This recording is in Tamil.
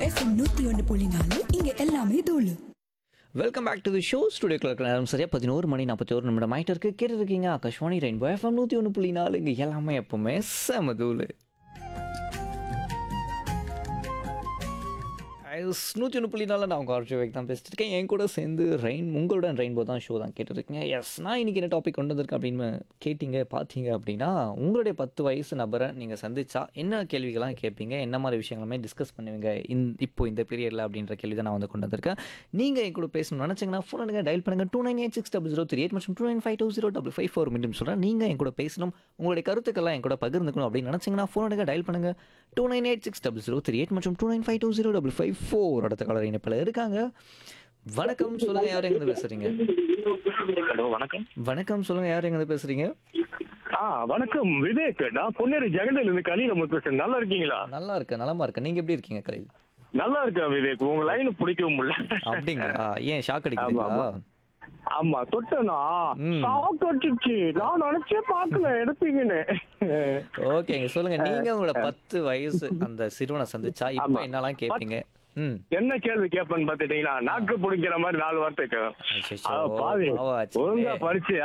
எஃப்எம் நூத்தி ஒன்று புள்ளி நாலு இங்க எல்லாமே தூளு welcome back to the show ஸ்டுடியோக்கில் இருக்கிற நேரம் சரியா பதினோரு மணி நாற்பத்தி ஒரு நிமிடம் ஆயிட்டு இருக்கு கேட்டு இருக்கீங்க ஆகாஷ்வாணி ரெயின்போ எஃப்எம் நூற்றி ஒன்று புள்ளி நாலு இங்கே எல்லாமே எப்பவுமே செமதூள் நூற்றி ஒன்று புள்ளி நாலு நான் உங்கள் ஆர்ஜி வைக் தான் பேசிட்டு இருக்கேன் என் கூட சேர்ந்து ரெயின் உங்களோட ரெயின்போ தான் ஷோ தான் கேட்டுருக்கீங்க எஸ் நான் இன்றைக்கி என்ன டாபிக் கொண்டு வந்திருக்கேன் அப்படின்னு கேட்டிங்க பார்த்தீங்க அப்படின்னா உங்களுடைய பத்து வயசு நபரை நீங்கள் சந்திச்சா என்ன கேள்விகள்லாம் கேட்பீங்க என்ன மாதிரி விஷயங்களுமே டிஸ்கஸ் பண்ணுவீங்க இந் இப்போ இந்த பீரியடில் அப்படின்ற கேள்வி தான் நான் வந்து கொண்டு வந்திருக்கேன் நீங்கள் என் கூட பேசணும்னு நினச்சிங்கன்னா ஃபோன் எடுங்க டயல் பண்ணுங்கள் two nine eight six double zero three eight மற்றும் two nine five two zero double five four மீண்டும் சொல்கிறேன் நீங்கள் என் கூட பேசணும் உங்களுடைய கருத்துக்கெல்லாம் என் கூட பகிர்ந்துக்கணும் அப்படின்னு நினச்சிங்கன்னா ஃபோன் எடுங்க டயல் பண்ணுங்கள் two nine eight six double zero three eight மற்றும் two nine five two zero double five four அடுத்த காலர் இணைப்பில் இருக்காங்க வணக்கம் சொல்லுங்கள் யார் எங்கே பேசுகிறீங்க ஹலோ வணக்கம் வணக்கம் சொல்லுங்கள் யார் எங்கே பேசுகிறீங்க ஆ வணக்கம் விவேக் நான் பொன்னேரி ஜெகண்டில் இருந்து கலி நம்ம பேசுறேன் நல்லா இருக்கீங்களா நல்லா இருக்கு நலமா இருக்கு நீங்கள் எப்படி இருக்கீங்க கலையில் நல்லா இருக்கேன் விவேக் உங்க லைன் பிடிக்கவும் முடியல அப்படிங்களா ஏன் ஷாக் அடிக்கிறீங்களா ஆமா. ஆமா தொட்டனா ம். ஷாக் அடிச்சிச்சு நான் நினைச்சே பார்க்கல எடுப்பீங்கன்னு ஓகேங்க சொல்லுங்க நீங்க உங்களோட பத்து வயசு அந்த சிறுவனை சந்திச்சா இப்போ ஆமா. என்னலாம் கேட்பீங்க ம் என்ன கேள்வி கேட்பேன்னு பாத்துட்டீங்களா நாக்கு பிடிக்கிற மாதிரி நாலு வார்த்தை கேட்கும். அச்சச்சோ, அட பாவி பாவம் ஆச்சுங்களே. ஒழுங்கா படிச்சு